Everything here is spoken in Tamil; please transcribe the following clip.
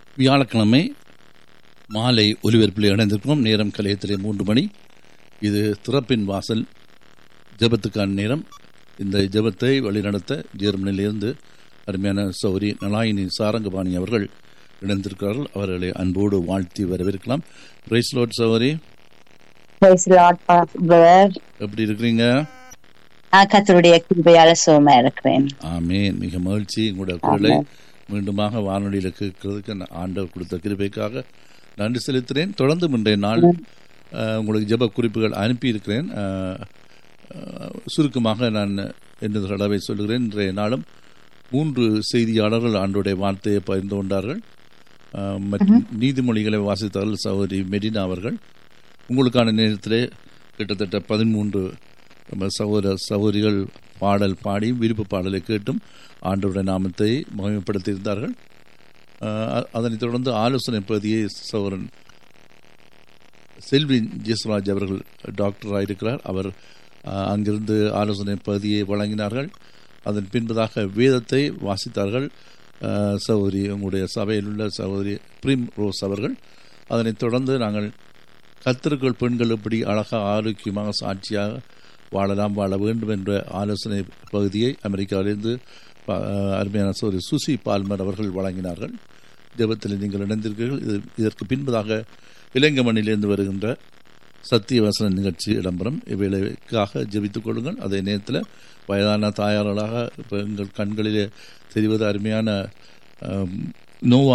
வியாழக்கிழமை மாலை ஒலிபரப்பில் இணைந்திருக்கிறோம் நேரம் கலையத்திலே மூன்று மணி இது திறப்பின் வாசல் ஜெபத்துக்கான நேரம் இந்த ஜெபத்தை வழிநடத்த ஜெர்மனியிலிருந்து அருமையான சௌரி நலாயினி சாரங்கபாணி அவர்கள் இணைந்திருக்கிறார்கள் அவர்களை அன்போடு வாழ்த்தி வரவேற்கலாம் பிரைஸ் லோட் சௌரி Praise the Lord, brother. எப்படி இருக்கிறீங்க நான் கத்தருடைய கிருபையால சுகமா இருக்கிறேன் ஆமேன் மிக மகிழ்ச்சி உங்களுடைய குரலை மீண்டுமாக வானொலியில் கேட்கறதுக்கு நான் ஆண்டவர் கொடுத்த கிருபைக்காக நன்றி செலுத்துகிறேன் தொடர்ந்து இன்றைய நாள் அஹ், உங்களுக்கு ஜெப குறிப்புகள் அனுப்பியிருக்கிறேன் அஹ், அஹ், சுருக்கமாக நான் என்ன தடவை சொல்லுகிறேன் இன்றைய நாளும் மூன்று செய்தியாளர்கள் ஆண்டுடைய வார்த்தையை பகிர்ந்து கொண்டார்கள் அஹ், மற்றும் நீதிமொழிகளை வாசித்தார்கள் சகோதரி மெடினா அவர்கள் உங்களுக்கான நேரத்திலே கிட்டத்தட்ட பதிமூன்று நம்ம சகோதர சகோதரிகள் பாடல் பாடி விருப்ப பாடலை கேட்டும் ஆண்டவருடைய நாமத்தை மகிமைப்படுத்தியிருந்தார்கள் அஹ் அ- அதனைத் தொடர்ந்து ஆலோசனை பகுதியை சகோதரன் செல்வி ஜெஸ்ராஜ் அவர்கள் டாக்டராக இருக்கிறார் அவர் அஹ், அங்கிருந்து ஆலோசனை பகுதியை வழங்கினார்கள் அதன் பின்பதாக வேதத்தை வாசித்தார்கள் அஹ், சகோதரி உங்களுடைய சபையில் உள்ள சகோதரி பிரிம் ரோஸ் அவர்கள் அதனைத் தொடர்ந்து நாங்கள் கத்திற்குள் பெண்கள் எப்படி அழகாக ஆரோக்கியமாக சாட்சியாக வாழலாம் வாழ வேண்டும் என்ற ஆலோசனை பகுதியை அமெரிக்காவிலிருந்து ப- அஹ், அருமையான சோதரி சுசி பால்மர் அவர்கள் வழங்கினார்கள் ஜெபத்தில் நீங்கள் இணைந்திருக்கிறீர்கள் இது இதற்கு பின்பதாக இளங்கமணிலிருந்து வருகின்ற சத்திய வசன நிகழ்ச்சி இடம்பெறும் இவ்வேளைக்காக ஜெபித்துக் கொள்ளுங்கள் அதே நேரத்தில் வயதான தாயார்களாக இப்போ எங்கள் கண்களிலே தெரிவது அருமையான அஹ், நோவா